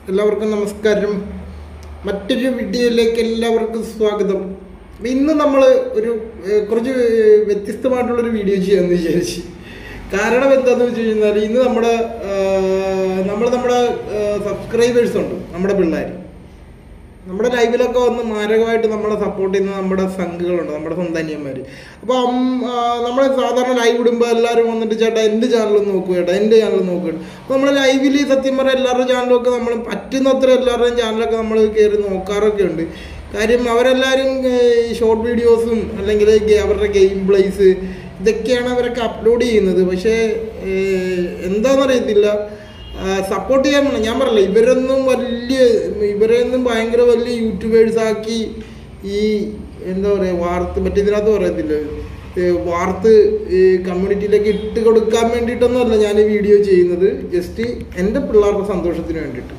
എല്ലാവർക്കും നമസ്കാരം മറ്റൊരു വീഡിയോയിലേക്ക് എല്ലാവർക്കും സ്വാഗതം അപ്പൊ ഇന്ന് നമ്മൾ ഒരു ഏഹ്, കുറച്ച് വ്യത്യസ്തമായിട്ടുള്ളൊരു വീഡിയോ ചെയ്യാമെന്ന് വിചാരിച്ചു കാരണം എന്താണെന്ന് വെച്ച് കഴിഞ്ഞാൽ ഇന്ന് നമ്മുടെ നമ്മൾ നമ്മുടെ സബ്സ്ക്രൈബേഴ്സ് ഉണ്ട് നമ്മുടെ പിള്ളേർ നമ്മുടെ ലൈവിലൊക്കെ വന്ന് മാരകമായിട്ട് നമ്മളെ സപ്പോർട്ട് ചെയ്യുന്ന നമ്മുടെ സംഘങ്ങളുണ്ട് നമ്മുടെ സ്വന്തം അനിയന്മാർ അപ്പോൾ നമ്മൾ സാധാരണ ലൈവ് ഇടുമ്പോൾ എല്ലാവരും വന്നിട്ട് ചേട്ടാ എൻ്റെ ചാനൽ നോക്കുക ചേട്ടാ എൻ്റെ ചാനൽ നോക്കുക അപ്പോൾ നമ്മൾ ലൈവിൽ സത്യം പറഞ്ഞാൽ എല്ലാവരുടെ ചാനലൊക്കെ നമ്മൾ പറ്റുന്നത്ര എല്ലാവരുടെയും ചാനലൊക്കെ നമ്മൾ കയറി നോക്കാറൊക്കെ ഉണ്ട് കാര്യം അവരെല്ലാവരും ഷോർട്ട് വീഡിയോസും അല്ലെങ്കിൽ ഗെ- അവരുടെ ഗെയിം പ്ലേസ് ഇതൊക്കെയാണ് അവരൊക്കെ അപ്ലോഡ് ചെയ്യുന്നത് പക്ഷേ ഏഹ്, എന്താണെന്നറിയത്തില്ല സപ്പോർട്ട് ചെയ്യാൻ വേണം. ഞാൻ പറഞ്ഞില്ല ഇവരൊന്നും വലിയ ഇവരെയൊന്നും ഭയങ്കര വലിയ യൂട്യൂബേഴ്സ് ആക്കി ഈ എന്താ പറയുക വാർത്ത മറ്റേ ഇതിനകത്ത് പറയത്തില്ല ഏ, വാർത്ത് ഈ കമ്മ്യൂണിറ്റിയിലേക്ക് ഇട്ട് കൊടുക്കാൻ വേണ്ടിയിട്ടൊന്നുമല്ല ഞാൻ ഈ വീഡിയോ ചെയ്യുന്നത് ജസ്റ്റ് എൻ്റെ പിള്ളേരുടെ സന്തോഷത്തിന് വേണ്ടിയിട്ട്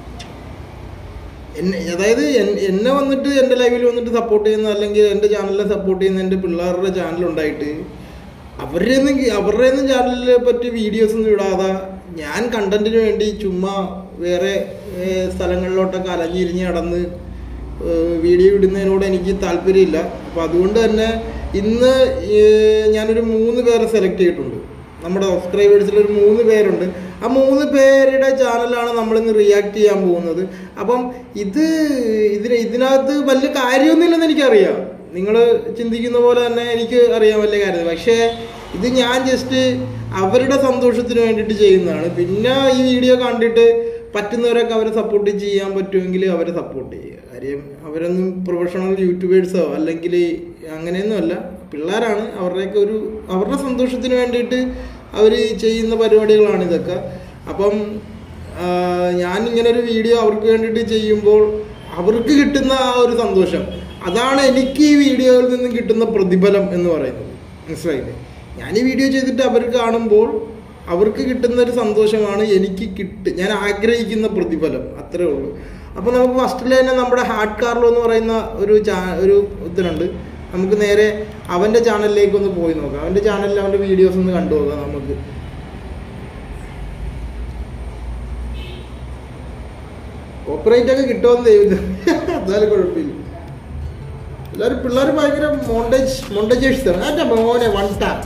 എന്നെ അതായത് എൻ- എന്നെ വന്നിട്ട് എൻ്റെ ലൈവിൽ വന്നിട്ട് സപ്പോർട്ട് ചെയ്യുന്ന അല്ലെങ്കിൽ എൻ്റെ ചാനലിനെ സപ്പോർട്ട് ചെയ്യുന്ന എൻ്റെ പിള്ളേരുടെ ചാനൽ ഉണ്ടായിട്ട് അവരുടെ ഒന്നും അവരുടെ ഒന്നും ചാനലിനെ പറ്റി വീഡിയോസ് ഒന്നും ഇടാതെ ഞാൻ കണ്ടന്റിന് വേണ്ടി ചുമ്മാ വേറെ ഏർ, സ്ഥലങ്ങളിലോട്ടൊക്കെ അലഞ്ഞിരിഞ്ഞ് നടന്ന് ഏർ, വീഡിയോ ഇടുന്നതിനോട് എനിക്ക് താല്പര്യമില്ല അപ്പം അതുകൊണ്ട് തന്നെ ഇന്ന് ഏർ, ഞാനൊരു മൂന്ന് പേരെ സെലക്ട് ചെയ്തിട്ടുണ്ട് നമ്മുടെ സബ്സ്ക്രൈബേഴ്സിൽ ഒരു മൂന്ന് പേരുണ്ട് ആ മൂന്ന് പേരുടെ ചാനലാണ് നമ്മളിന്ന് റിയാക്ട് ചെയ്യാൻ പോകുന്നത് അപ്പം ഇത് ഇതിന് ഇതിനകത്ത് വലിയ കാര്യമൊന്നുമില്ലെന്ന് എനിക്കറിയാം നിങ്ങൾ ചിന്തിക്കുന്ന പോലെ തന്നെ എനിക്ക് അറിയാൻ വലിയ കാര്യം പക്ഷേ ഇത് ഞാൻ ജസ്റ്റ് അവരുടെ സന്തോഷത്തിന് വേണ്ടിയിട്ട് ചെയ്യുന്നതാണ് പിന്നെ ഈ വീഡിയോ കണ്ടിട്ട് പറ്റുന്നവരൊക്കെ അവരെ സപ്പോർട്ട് ചെയ്യാൻ പറ്റുമെങ്കിൽ അവരെ സപ്പോർട്ട് ചെയ്യുക കാര്യം അവരൊന്നും പ്രൊഫഷണൽ യൂട്യൂബേഴ്സോ അല്ലെങ്കിൽ അങ്ങനെയൊന്നുമല്ല പിള്ളേരാണ് അവരുടെയൊക്കെ ഒരു അവരുടെ സന്തോഷത്തിന് വേണ്ടിയിട്ട് അവർ ചെയ്യുന്ന പരിപാടികളാണ് ഇതൊക്കെ അപ്പം ആ, ഞാൻ ഇങ്ങനെ ഒരു വീഡിയോ അവർക്ക് വേണ്ടിയിട്ട് ചെയ്യുമ്പോൾ അവർക്ക് കിട്ടുന്ന ആ ഒരു സന്തോഷം അതാണ് എനിക്ക് ഈ വീഡിയോയിൽ നിന്നും കിട്ടുന്ന പ്രതിഫലം എന്ന് പറയുന്നത് മനസ്സിലായില്ലേ ഞാൻ ഈ വീഡിയോ ചെയ്തിട്ട് അവർ കാണുമ്പോൾ അവർക്ക് കിട്ടുന്ന ഒരു സന്തോഷമാണ് എനിക്ക് കിട്ട് ഞാൻ ആഗ്രഹിക്കുന്ന പ്രതിഫലം അത്രേ ഉള്ളൂ അപ്പോൾ നമുക്ക് ഫസ്റ്റിൽ തന്നെ നമ്മുടെ ഹാർഡ് കാർലോ എന്ന് പറയുന്ന ഒരു ചാ ഒരു ഇതിനുണ്ട് നമുക്ക് നേരെ അവൻ്റെ ചാനലിലേക്ക് ഒന്ന് പോയി നോക്കാം അവൻ്റെ ചാനലിൽ അവൻ്റെ വീഡിയോസ് ഒന്ന് കണ്ടു നോക്കാം നമുക്ക് ഓപ്പറേറ്റ് ഒക്കെ കിട്ടുമെന്ന് ദൈവം എന്നാലും കുഴപ്പമില്ല എല്ലാവരും പിള്ളേർ ഭയങ്കര മോണ്ടേജ് മോണ്ടേജേഴ്സ് ആണ് എൻ്റെ മോനെ വൺ ടാപ്പ്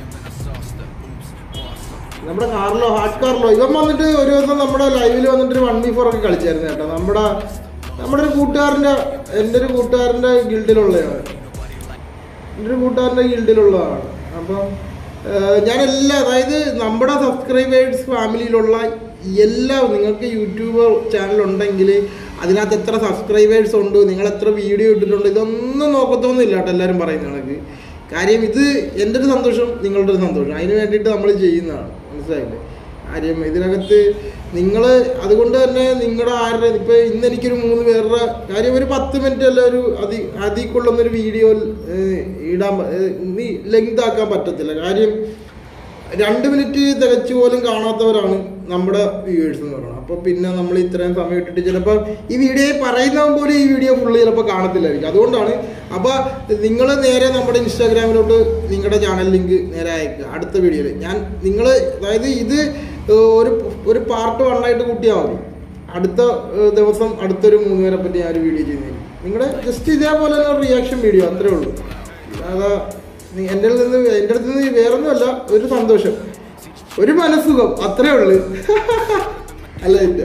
നമ്മുടെ കാറിലോ ഹാർഡ് കാറിലോ ഇവൻ വന്നിട്ട് ഒരു ദിവസം നമ്മുടെ ലൈവിൽ വന്നിട്ട് ഒരു വൺ ബി ഫോർ ഒക്കെ കളിച്ചായിരുന്നു കേട്ടോ നമ്മുടെ നമ്മുടെ ഒരു കൂട്ടുകാരൻ്റെ എൻ്റെ ഒരു കൂട്ടുകാരൻ്റെ ഗിൽഡിലുള്ളതാണ് എൻ്റെ ഒരു കൂട്ടുകാരൻ്റെ ഗിൽഡിലുള്ളതാണ് അപ്പം ഏഹ്, ഞാൻ എല്ലാ അതായത് നമ്മുടെ സബ്സ്ക്രൈബേഴ്സ് ഫാമിലിയിലുള്ള എല്ലാ നിങ്ങൾക്ക് യൂട്യൂബ് ചാനൽ ഉണ്ടെങ്കിൽ അതിനകത്ത് എത്ര സബ്സ്ക്രൈബേഴ്സ് ഉണ്ട് നിങ്ങൾ എത്ര വീഡിയോ ഇട്ടിട്ടുണ്ട് ഇതൊന്നും നോക്കത്തൊന്നുമില്ല കേട്ടോ എല്ലാവരും പറയുന്ന കണക്ക് കാര്യം ഇത് എൻ്റെ ഒരു സന്തോഷം നിങ്ങളുടെ ഒരു സന്തോഷം അതിന് വേണ്ടിയിട്ട് നമ്മൾ ചെയ്യുന്നതാണ് മനസ്സിലായില്ലേ കാര്യം ഇതിനകത്ത് നിങ്ങൾ അതുകൊണ്ട് തന്നെ നിങ്ങളുടെ ആരുടെ ഇപ്പോൾ ഇന്ന് എനിക്കൊരു മൂന്ന് പേരുടെ കാര്യം ഒരു പത്ത് മിനിറ്റ് അല്ല ഒരു അതി അതിൽ കൊള്ളുന്നൊരു വീഡിയോ ഇടാൻ ലെങ്ത് ആക്കാൻ പറ്റത്തില്ല കാര്യം രണ്ട് മിനിറ്റ് തികച്ചു പോലും കാണാത്തവരാണ് നമ്മുടെ വ്യൂവേഴ്സ് എന്ന് പറയുന്നത് അപ്പോൾ പിന്നെ നമ്മൾ ഇത്രയും സമയം ഇട്ടിട്ട് ചിലപ്പോൾ ഈ വീഡിയോ പറയുന്നവൻ പോലും ഈ വീഡിയോ ഫുള്ള് ചിലപ്പോൾ കാണത്തില്ലായിരിക്കും അതുകൊണ്ടാണ് അപ്പോൾ നിങ്ങൾ നേരെ നമ്മുടെ ഇൻസ്റ്റാഗ്രാമിലോട്ട് നിങ്ങളുടെ ചാനൽ ലിങ്ക് നേരെ അയക്കുക അടുത്ത വീഡിയോയിൽ ഞാൻ നിങ്ങൾ അതായത് ഇത് ഒരു ഒരു പാർട്ട് വണ്ണായിട്ട് കൂട്ടിയാൽ മതി അടുത്ത ഏഹ്, ദിവസം അടുത്തൊരു മൂന്ന് പേരെ പറ്റി ഞാൻ ഒരു വീഡിയോ ചെയ്യുന്നതിന് നിങ്ങളുടെ ജസ്റ്റ് ഇതേപോലെ റിയാക്ഷൻ വീഡിയോ അത്രേ ഉള്ളൂ അതാ നി- എൻ്റെ നിന്ന് എൻ്റെ അടുത്ത് നിന്ന് വേറൊന്നുമല്ല ഒരു സന്തോഷം ഒരു മനസ്സുഖം അത്രേ ഉള്ളു അല്ല ഇല്ല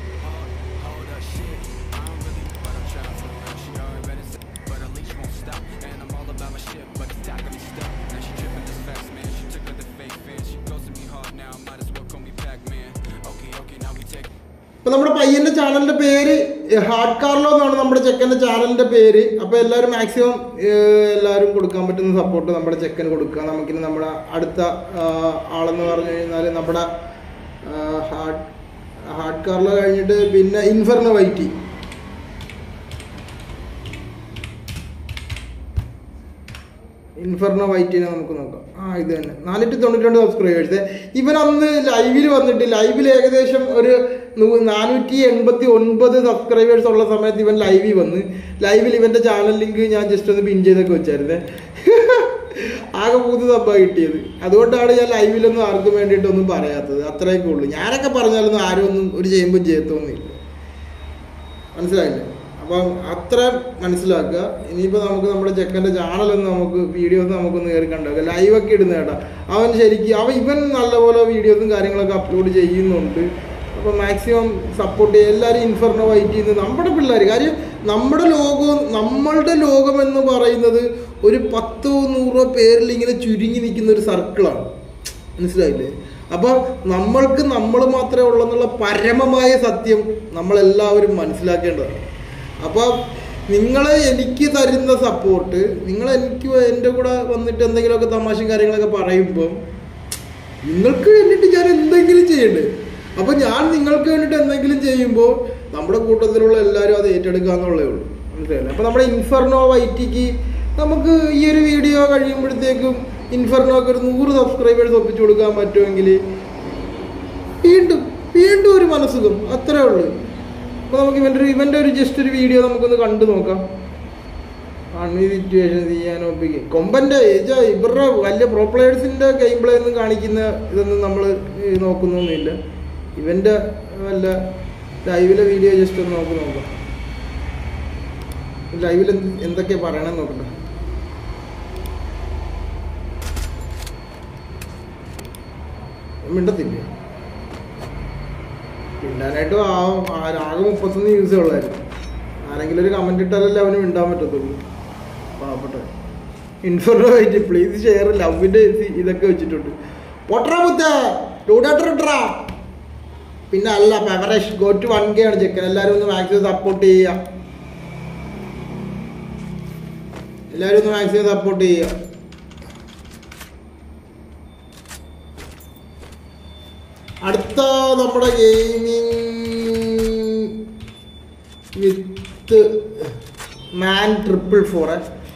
ഇപ്പൊ നമ്മുടെ പയ്യന്റെ ചാനലിന്റെ പേര് ഹാർഡ് കാർലോ എന്നാണ് നമ്മുടെ ചെക്കന്റെ ചാനലിന്റെ പേര് അപ്പൊ എല്ലാവരും മാക്സിമം എല്ലാവരും കൊടുക്കാൻ പറ്റുന്ന സപ്പോർട്ട് നമ്മുടെ ചെക്കന് കൊടുക്കുക നമുക്കിനി നമ്മുടെ അടുത്ത ആ, ആളെന്ന് പറഞ്ഞു കഴിഞ്ഞാൽ നമ്മുടെ ഹാർഡ് ഹാർഡ് കാർലോ കഴിഞ്ഞിട്ട് പിന്നെ ഇൻഫർണ വൈറ്റി ഇൻഫർണ വൈറ്റിനെ നമുക്ക് നോക്കാം ആ ഇത് തന്നെ നാനൂറ്റി തൊണ്ണൂറ്റി രണ്ട് സബ്സ്ക്രൈബേഴ്സ് ഇവൻ അന്ന് ലൈവിൽ വന്നിട്ട് ലൈവിൽ ഏകദേശം ഒരു നൂ- നാനൂറ്റി എൺപത്തി ഒൻപത് സബ്സ്ക്രൈബേഴ്സ് ഉള്ള സമയത്ത് ഇവൻ ലൈവിൽ വന്ന് ലൈവിൽ ഇവന്റെ ചാനൽ ലിങ്ക് ഞാൻ ജസ്റ്റ് ഒന്ന് പിൻ ചെയ്തൊക്കെ വെച്ചായിരുന്നേ ആകെ മൂന്ന് സംഭവം കിട്ടിയത് അതുകൊണ്ടാണ് ഞാൻ ലൈവിലൊന്നും ആർക്കും വേണ്ടിയിട്ടൊന്നും പറയാത്തത് അത്രയൊക്കെ ഉള്ളൂ ഞാനൊക്കെ പറഞ്ഞാലൊന്നും ആരും ഒന്നും ഒരു ചെയ്യുമ്പോൾ ചെയ്യത്തൊന്നുമില്ല മനസ്സിലായില്ലേ അപ്പം അത്ര മനസ്സിലാക്കുക ഇനിയിപ്പോൾ നമുക്ക് നമ്മുടെ ചെക്കൻ്റെ ചാനലൊന്ന് നമുക്ക് വീഡിയോസ് നമുക്കൊന്ന് കയറി കണ്ടുവെക്കാം ലൈവൊക്കെ ഇടുന്ന കേട്ടാ അവൻ ശരിക്കും അവൻ ഇവൻ നല്ലപോലെ വീഡിയോസും കാര്യങ്ങളൊക്കെ അപ്ലോഡ് ചെയ്യുന്നുണ്ട് അപ്പോൾ മാക്സിമം സപ്പോർട്ട് ചെയ്യുക എല്ലാവരും ഇൻഫർണോ വൈറ്റ് ചെയ്യുന്നത് നമ്മുടെ പിള്ളേർ കാര്യം നമ്മുടെ ലോകം നമ്മളുടെ ലോകം എന്ന് പറയുന്നത് ഒരു പത്തോ നൂറോ പേരിൽ ഇങ്ങനെ ചുരുങ്ങി നിൽക്കുന്ന ഒരു സർക്കിളാണ് മനസ്സിലായില്ലേ അപ്പോൾ നമ്മൾക്ക് നമ്മൾ മാത്രമേ ഉള്ളെന്നുള്ള പരമമായ സത്യം നമ്മളെല്ലാവരും മനസ്സിലാക്കേണ്ടതാണ് അപ്പോൾ നിങ്ങൾ എനിക്ക് തരുന്ന സപ്പോർട്ട് നിങ്ങൾ എനിക്ക് എൻ്റെ കൂടെ വന്നിട്ട് എന്തെങ്കിലുമൊക്കെ തമാശയും കാര്യങ്ങളൊക്കെ പറയുമ്പം നിങ്ങൾക്ക് വേണ്ടിയിട്ട് ഞാൻ എന്തെങ്കിലും ചെയ്യണ്ടേ അപ്പൊ ഞാൻ നിങ്ങൾക്ക് വേണ്ടിയിട്ട് എന്തെങ്കിലും ചെയ്യുമ്പോൾ നമ്മുടെ കൂട്ടത്തിലുള്ള എല്ലാവരും അത് ഏറ്റെടുക്കുക എന്നുള്ളേ ഉള്ളൂ മനസ്സിലായില്ലേ അപ്പൊ നമ്മുടെ ഇൻഫർണോ വൈറ്റിക്ക് നമുക്ക് ഈ ഒരു വീഡിയോ കഴിയുമ്പോഴത്തേക്കും ഇൻഫർണോക്ക് ഒരു നൂറ് സബ്സ്ക്രൈബേഴ്സ് ഒപ്പിച്ചു കൊടുക്കാൻ പറ്റുമെങ്കിൽ വീണ്ടും വീണ്ടും ഒരു മനസ്സുഖം അത്രേ ഉള്ളൂ അപ്പൊ നമുക്ക് ഇവന്റെ ഒരു ഇവന്റെ ഒരു ജസ്റ്റ് ഒരു വീഡിയോ നമുക്കൊന്ന് കണ്ടു നോക്കാം അണി സിറ്റുവേഷൻ ചെയ്യാൻ ഒപ്പിക്കും കൊമ്പന്റെ ഏജ ഇവരുടെ വലിയ പ്രോ പ്ലേയേഴ്സിന്റെ ഗെയിം പ്ലേ ഒന്നും കാണിക്കുന്ന ഇതൊന്നും നമ്മൾ നോക്കുന്നൊന്നുമില്ല ഇവന്റെ വല്ല ലൈവിലെ വീഡിയോ ജസ്റ്റ് ഒന്ന് നോക്കി നോക്കാം ലൈവിൽ എന്തൊക്കെയാ പറയണമെന്ന് നോക്കട്ടെ മിണ്ടത്തില്ല മിണ്ടാനായിട്ട് ആ ആ- ആകെ മുപ്പത്തൊന്ന് യൂസേ ഉള്ളായിരുന്നു ആരെങ്കിലും ഒരു കമന്റ് ഇട്ടാലല്ലേ അവന് മിണ്ടാൻ പറ്റത്തുള്ളൂ പാവപ്പെട്ട ഇൻഫോർമേറ്റ് പ്ലീസ് ഷെയർ ലവിന്റെ ഇതൊക്കെ വെച്ചിട്ടുണ്ട് പൊട്ടറ മുത്ത ലൂഡാട്ടറാ പിന്നെ അല്ല പെവറേഷ് ഗോ ടു വൺ കെ ആണ് ചെക്കൻ എല്ലാവരും ഒന്ന് മാക്സിമം സപ്പോർട്ട് ചെയ്യുക എല്ലാവരും ഒന്ന് മാക്സിമം സപ്പോർട്ട് ചെയ്യുക അടുത്ത നമ്മുടെ gaming with man triple four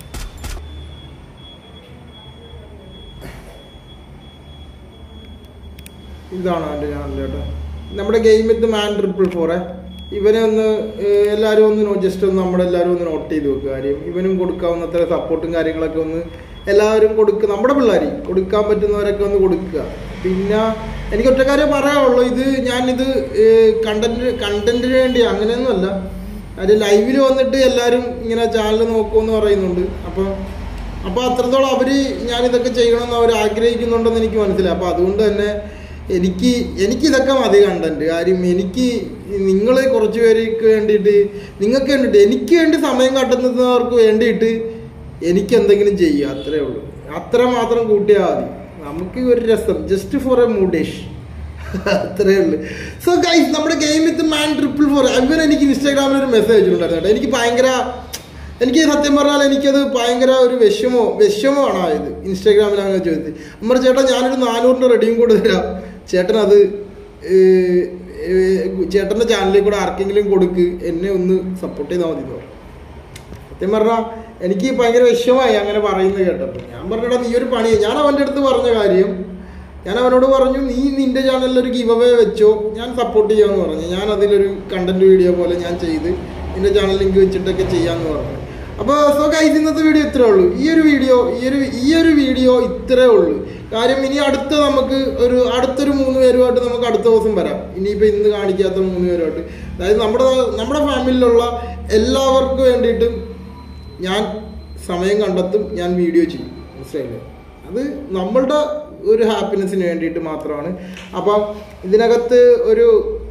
ഇതാണ് എൻ്റെ ചാനൽ കേട്ടോ നമ്മുടെ game with man triple four ഇവനെ ഒന്ന് ഏഹ്, എല്ലാവരും ഒന്ന് ജസ്റ്റ് ഒന്ന് നമ്മളെല്ലാവരും ഒന്ന് നോട്ട് ചെയ്ത് വെക്കുക കാര്യം ഇവനും കൊടുക്കാവുന്നത്ര സപ്പോർട്ടും കാര്യങ്ങളൊക്കെ ഒന്ന് എല്ലാവരും കൊടുക്കുക നമ്മുടെ പിള്ളേർ കൊടുക്കാൻ പറ്റുന്നവരൊക്കെ ഒന്ന് കൊടുക്കുക പിന്നെ എനിക്ക് ഒറ്റ കാര്യം പറയാനുള്ളൂ ഇത് ഞാനിത് കണ്ടന്റ് കണ്ടന്റിന് വേണ്ടി അങ്ങനെയൊന്നുമല്ല കാര്യം ലൈവിൽ വന്നിട്ട് എല്ലാവരും ഇങ്ങനെ ചാനൽ നോക്കുമെന്ന് പറയുന്നുണ്ട് അപ്പം അപ്പോൾ അത്രത്തോളം അവർ ഞാനിതൊക്കെ ചെയ്യണമെന്ന് അവർ ആഗ്രഹിക്കുന്നുണ്ടെന്ന് എനിക്ക് മനസ്സിലായി അപ്പോൾ അതുകൊണ്ട് തന്നെ എനിക്ക് എനിക്കിതൊക്കെ മതി കണ്ടന്റ് കാര്യം എനിക്ക് നിങ്ങൾ കുറച്ച് പേർക്ക് വേണ്ടിയിട്ട് നിങ്ങൾക്ക് വേണ്ടിയിട്ട് എനിക്ക് വേണ്ടി സമയം കട്ടുന്നവർക്ക് വേണ്ടിയിട്ട് എനിക്ക് എന്തെങ്കിലും ചെയ്യുക അത്രേ ഉള്ളൂ അത്ര മാത്രം കൂട്ടിയാൽ മതി നമുക്ക് ഒരു രസം ജസ്റ്റ് ഫോർ എ മൂഡേഷ് അത്രേ ഉള്ളൂ സോ ഗൈസ് നമ്മുടെ game with man triple four അവൻ എനിക്ക് ഇൻസ്റ്റാഗ്രാമിൽ ഒരു മെസ്സേജ് അയച്ചിട്ടുണ്ടായിരുന്നു കേട്ടോ എനിക്ക് ഭയങ്കര എനിക്ക് സത്യം പറഞ്ഞാൽ എനിക്കത് ഭയങ്കര ഒരു വിഷമോ വിഷമമാണ് ആയത് ഇൻസ്റ്റാഗ്രാമിൽ അങ്ങനെ ചോദിച്ചത് അമ്മ ചേട്ടാ ഞാനൊരു നാനൂറിൻ്റെ റെഡിയും കൂടെ തരാം ചേട്ടൻ അത് ഏഹ്, ഏഹ്, ചേട്ടൻ്റെ ചാനലിൽ കൂടെ ആർക്കെങ്കിലും കൊടുക്ക് എന്നെ ഒന്ന് സപ്പോർട്ട് ചെയ്താൽ മതി എന്ന് പറഞ്ഞു സത്യം പറഞ്ഞാൽ എനിക്ക് ഭയങ്കര വിഷമമായി അങ്ങനെ പറയുന്നത് കേട്ടപ്പോൾ ഞാൻ പറഞ്ഞടാ നീ ഒരു പണി ഞാൻ അവൻ്റെ അടുത്ത് പറഞ്ഞ കാര്യം ഞാൻ അവനോട് പറഞ്ഞു നീ നിന്റെ ചാനലിൽ ഒരു ഗിവ് അവേ വെച്ചോ ഞാൻ സപ്പോർട്ട് ചെയ്യാമെന്ന് പറഞ്ഞു ഞാൻ അതിലൊരു കണ്ടന്റ് വീഡിയോ പോലെ ഞാൻ ചെയ്ത് നിന്റെ ചാനൽ ലിങ്ക് വെച്ചിട്ടൊക്കെ ചെയ്യാമെന്ന് പറഞ്ഞു അപ്പോൾ സോ ഗൈസ് ഇന്നത്തെ വീഡിയോ ഇത്രേ ഉള്ളൂ ഈ ഒരു വീഡിയോ ഈ ഒരു ഈ ഒരു വീഡിയോ ഇത്രേ ഉള്ളൂ കാര്യം ഇനി അടുത്ത നമുക്ക് ഒരു അടുത്തൊരു മൂന്ന് പേരുമായിട്ട് നമുക്ക് അടുത്ത ദിവസം വരാം ഇനിയിപ്പോൾ ഇന്ന് കാണിക്കാത്ത മൂന്ന് പേരുമായിട്ട് അതായത് നമ്മുടെ നമ്മുടെ ഫാമിലിയിലുള്ള എല്ലാവർക്കും വേണ്ടിയിട്ടും ഞാൻ സമയം കണ്ടെത്തും ഞാൻ വീഡിയോ ചെയ്യും മനസ്സിലായില്ലേ അത് നമ്മളുടെ ഒരു ഹാപ്പിനെസ്സിന് വേണ്ടിയിട്ട് മാത്രമാണ് അപ്പം ഇതിനകത്ത് ഒരു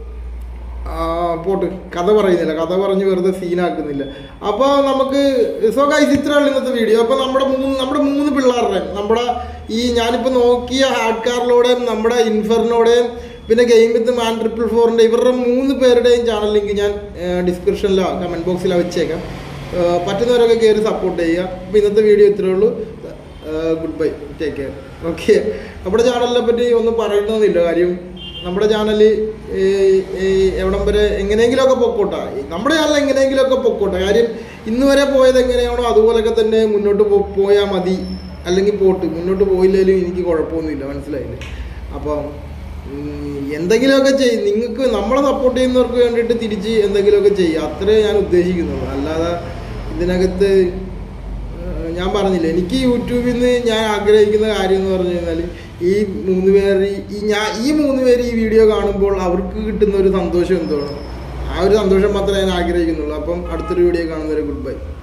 ആ, പോട്ട് കഥ പറയുന്നില്ല കഥ പറഞ്ഞ് വെറുതെ സീനാക്കുന്നില്ല അപ്പോൾ നമുക്ക് സോ ഗൈസ് ഇത്രയുള്ള ഇന്നത്തെ വീഡിയോ അപ്പോൾ നമ്മുടെ മൂന്ന് നമ്മുടെ മൂന്ന് പിള്ളേരുടെ നമ്മുടെ ഈ ഞാനിപ്പോൾ നോക്കിയ ഹാർഡ് കാറിലൂടെയും നമ്മുടെ ഇൻഫറിനോടെയും പിന്നെ ഗെയിം വിത്ത് മാൻ ട്രിപ്പിൾ ഫോറിൻ്റെ ഇവരുടെ മൂന്ന് പേരുടെയും ചാനൽ ലിങ്ക് ഞാൻ ഡിസ്ക്രിപ്ഷനിലോ കമൻറ്റ് ബോക്സിലോ വെച്ചേക്കാം ആ, പറ്റുന്നവരൊക്കെ കയറി സപ്പോർട്ട് ചെയ്യുക അപ്പോൾ ഇന്നത്തെ വീഡിയോ ഇത്രയേ ഉള്ളൂ good bye take care okay നമ്മുടെ ചാനലിനെ പറ്റി ഒന്നും പറയണമെന്നില്ല കാര്യം നമ്മുടെ ചാനൽ എവിടം വരെ എങ്ങനെയെങ്കിലുമൊക്കെ പൊക്കോട്ടെ നമ്മുടെ ചാനൽ എങ്ങനെയെങ്കിലുമൊക്കെ പൊക്കോട്ടെ കാര്യം ഇന്ന് വരെ പോയത് എങ്ങനെയാണോ അതുപോലൊക്കെ തന്നെ മുന്നോട്ട് പോ പോയാൽ മതി അല്ലെങ്കിൽ പോട്ട് മുന്നോട്ട് പോയില്ലെങ്കിലും എനിക്ക് കുഴപ്പമൊന്നുമില്ല മനസ്സിലായില്ലേ അപ്പം ഉം, എന്തെങ്കിലുമൊക്കെ ചെയ്യും നിങ്ങൾക്ക് നമ്മളെ സപ്പോർട്ട് ചെയ്യുന്നവർക്ക് വേണ്ടിയിട്ട് തിരിച്ച് എന്തെങ്കിലുമൊക്കെ ചെയ്യുക അത്രേ ഞാൻ ഉദ്ദേശിക്കുന്നുള്ളൂ അല്ലാതെ ഇതിനകത്ത് ഏഹ് ഞാൻ പറഞ്ഞില്ല എനിക്ക് യൂട്യൂബിൽ നിന്ന് ഞാൻ ആഗ്രഹിക്കുന്ന കാര്യം എന്ന് പറഞ്ഞു കഴിഞ്ഞാൽ ഈ മൂന്ന് പേർ ഈ ഞാൻ ഈ മൂന്ന് പേര് ഈ വീഡിയോ കാണുമ്പോൾ അവർക്ക് കിട്ടുന്ന ഒരു സന്തോഷം എന്താണ് ആ ഒരു സന്തോഷം മാത്രമേ ഞാൻ ആഗ്രഹിക്കുന്നുള്ളൂ അപ്പം അടുത്തൊരു വീഡിയോ കാണുന്നവരെ ഗുഡ് ബൈ